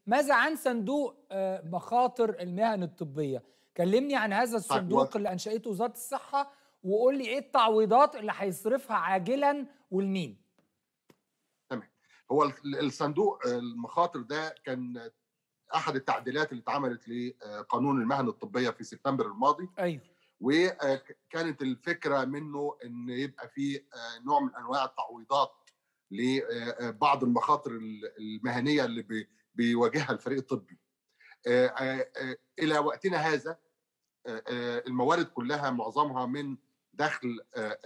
ماذا عن صندوق آه، مخاطر المهن الطبيه كلمني عن هذا الصندوق اللي انشأته وزاره الصحه وقول لي ايه التعويضات اللي هيصرفها عاجلا والمين تمام هو الصندوق المخاطر ده كان احد التعديلات اللي اتعملت لقانون المهن الطبيه في سبتمبر الماضي ايوه وكانت الفكره منه ان يبقى في نوع من انواع التعويضات لبعض المخاطر المهنيه اللي بيواجهها الفريق الطبي الى وقتنا هذا الموارد كلها معظمها من دخل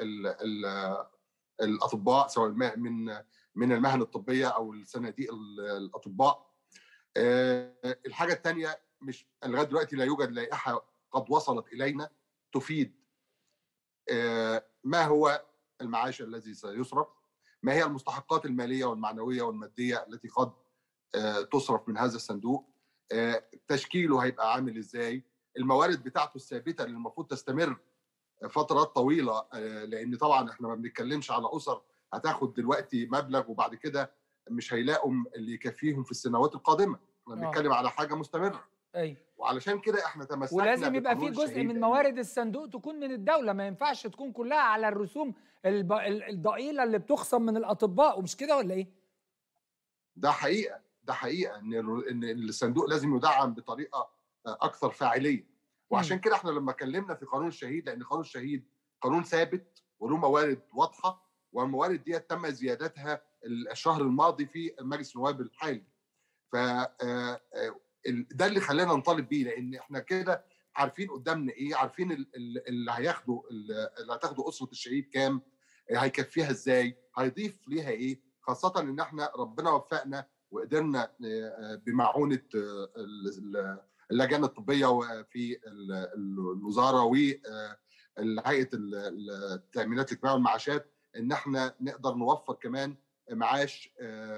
الاطباء سواء من من المهن الطبيه او الصناديق الاطباء الحاجه الثانيه مش لغايه دلوقتي لا يوجد لائحه قد وصلت الينا تفيد ما هو المعاش الذي سيصرف ما هي المستحقات الماليه والمعنويه والماديه التي قد تصرف من هذا الصندوق تشكيله هيبقى عامل ازاي الموارد بتاعته الثابته اللي المفروض تستمر فترات طويله لان طبعا احنا ما بنتكلمش على اسر هتاخد دلوقتي مبلغ وبعد كده مش هيلاقوا اللي يكفيهم في السنوات القادمه احنا بنتكلم على حاجه مستمره ايوه وعلشان كده احنا تمسكنا ولازم يبقى في جزء من موارد الصندوق تكون من الدوله ما ينفعش تكون كلها على الرسوم الب... الضئيله اللي بتخصم من الاطباء ومش كده ولا ايه ده حقيقه ده حقيقه ان ان الصندوق لازم يدعم بطريقه اكثر فاعليه وعشان كده احنا لما اتكلمنا في قانون الشهيد لان قانون الشهيد قانون ثابت وله موارد واضحه والموارد دي تم زيادتها الشهر الماضي في مجلس النواب الحالي ف ده اللي خلانا نطالب بيه لان احنا كده عارفين قدامنا ايه عارفين اللي هياخده اللي هتاخده اسره الشهيد كام هيكفيها ازاي هيضيف ليها ايه خاصه ان احنا ربنا وفقنا وقدرنا بمعونه اللجان الطبيه في الوزاره وهيئه التامينات الاجتماعيه والمعاشات ان احنا نقدر نوفر كمان معاش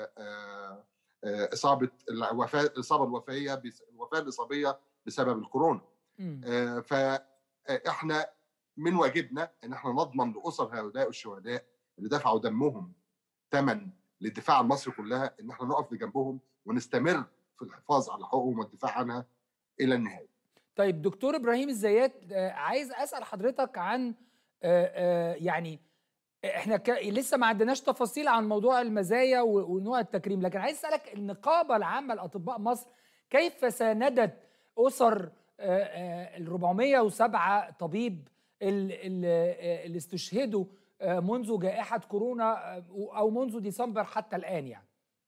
اصابه الوفاه الاصابه الوفيه الوفاه الاصابيه بسبب الكورونا فاحنا من واجبنا ان احنا نضمن لاسر هؤلاء الشهداء اللي دفعوا دمهم ثمن للدفاع عن مصر كلها ان احنا نقف بجنبهم ونستمر في الحفاظ على حقوقهم والدفاع عنها الى النهايه. طيب دكتور ابراهيم الزيات عايز اسال حضرتك عن يعني احنا ك... لسه ما عندناش تفاصيل عن موضوع المزايا ونوع التكريم لكن عايز اسالك النقابه العامه لاطباء مصر كيف ساندت اسر ال 407 طبيب اللي استشهدوا منذ جائحه كورونا او منذ ديسمبر حتى الان يعني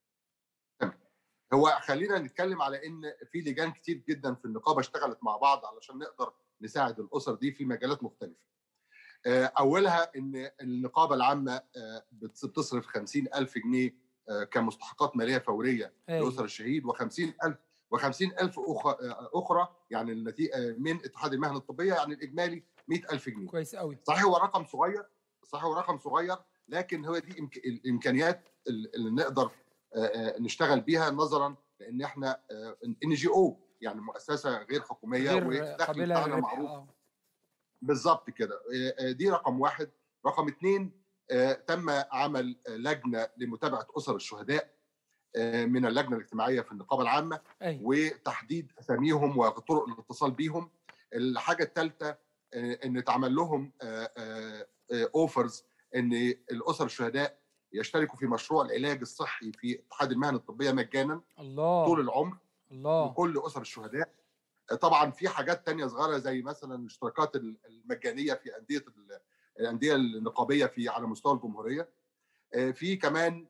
هو خلينا نتكلم على ان في لجان كتير جدا في النقابه اشتغلت مع بعض علشان نقدر نساعد الاسر دي في مجالات مختلفه اولها ان النقابه العامه بتصرف 50000 جنيه كمستحقات ماليه فوريه لاسر الشهيد و50000 و50000 اخرى يعني النتيجه من اتحاد المهن الطبيه يعني الاجمالي 100000 جنيه كويس قوي صحيح هو رقم صغير صحيح هو رقم صغير لكن هو دي الامكانيات اللي نقدر نشتغل بيها نظرا لان احنا ان جي او يعني مؤسسه غير حكوميه والدخل بتاعنا معروف آه. بالظبط كده دي رقم واحد رقم اثنين تم عمل لجنه لمتابعه اسر الشهداء من اللجنه الاجتماعيه في النقابه العامه أي. وتحديد اساميهم وطرق الاتصال بيهم الحاجه الثالثه ان اتعمل لهم اوفرز ان الاسر الشهداء يشتركوا في مشروع العلاج الصحي في اتحاد المهن الطبيه مجانا الله طول العمر الله لكل اسر الشهداء طبعا في حاجات تانية صغيره زي مثلا الاشتراكات المجانيه في انديه الانديه النقابيه في على مستوى الجمهوريه في كمان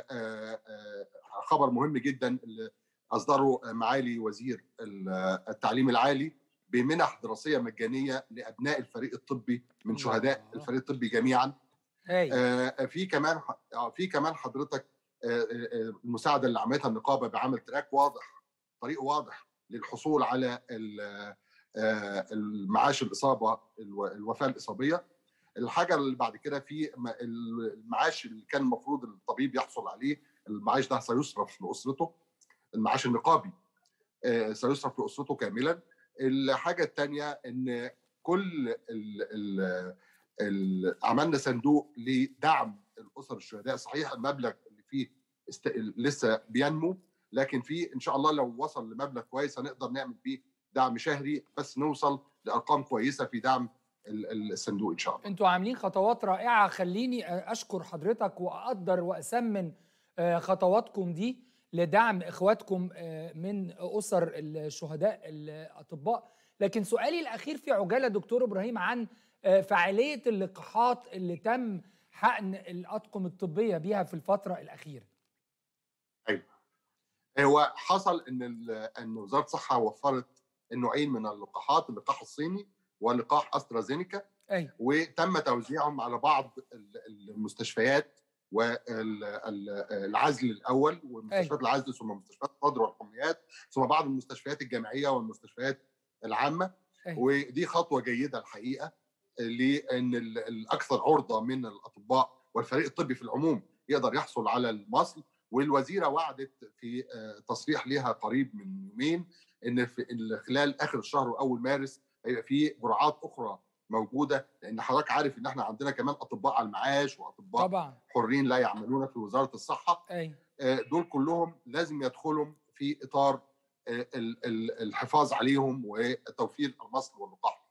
خبر مهم جدا اللي اصدره معالي وزير التعليم العالي بمنح دراسيه مجانيه لابناء الفريق الطبي من شهداء الفريق الطبي جميعا هي. في كمان في كمان حضرتك المساعده اللي عملتها النقابه بعمل تراك واضح طريق واضح للحصول على المعاش الاصابه الوفاه الاصابيه الحاجه اللي بعد كده في المعاش اللي كان المفروض الطبيب يحصل عليه المعاش ده سيصرف لاسرته المعاش النقابي سيصرف لاسرته كاملا الحاجه الثانيه ان كل ال ال ال عملنا صندوق لدعم الاسر الشهداء صحيح المبلغ اللي فيه است... لسه بينمو لكن في ان شاء الله لو وصل لمبلغ كويس هنقدر نعمل بيه دعم شهري بس نوصل لارقام كويسه في دعم الصندوق ان شاء الله. انتوا عاملين خطوات رائعه خليني اشكر حضرتك واقدر واثمن خطواتكم دي لدعم اخواتكم من اسر الشهداء الاطباء لكن سؤالي الاخير في عجاله دكتور ابراهيم عن فعاليه اللقاحات اللي تم حقن الاطقم الطبيه بيها في الفتره الاخيره ايوه هو حصل ان ان وزاره الصحه وفرت النوعين من اللقاحات اللقاح الصيني ولقاح استرازينيكا ايوه وتم توزيعهم على بعض المستشفيات والعزل الاول ومستشفيات العزل ثم مستشفيات الصدر والحميات ثم بعض المستشفيات الجامعيه والمستشفيات العامه أيوة. ودي خطوه جيده الحقيقه لان الاكثر عرضه من الاطباء والفريق الطبي في العموم يقدر يحصل على المصل والوزيره وعدت في تصريح لها قريب من يومين ان في خلال اخر الشهر واول مارس هيبقى في جرعات اخرى موجوده لان حضرتك عارف ان احنا عندنا كمان اطباء على المعاش واطباء طبعا حرين لا يعملون في وزاره الصحه ايوه دول كلهم لازم يدخلوا في اطار الحفاظ عليهم وتوفير المصل واللقاح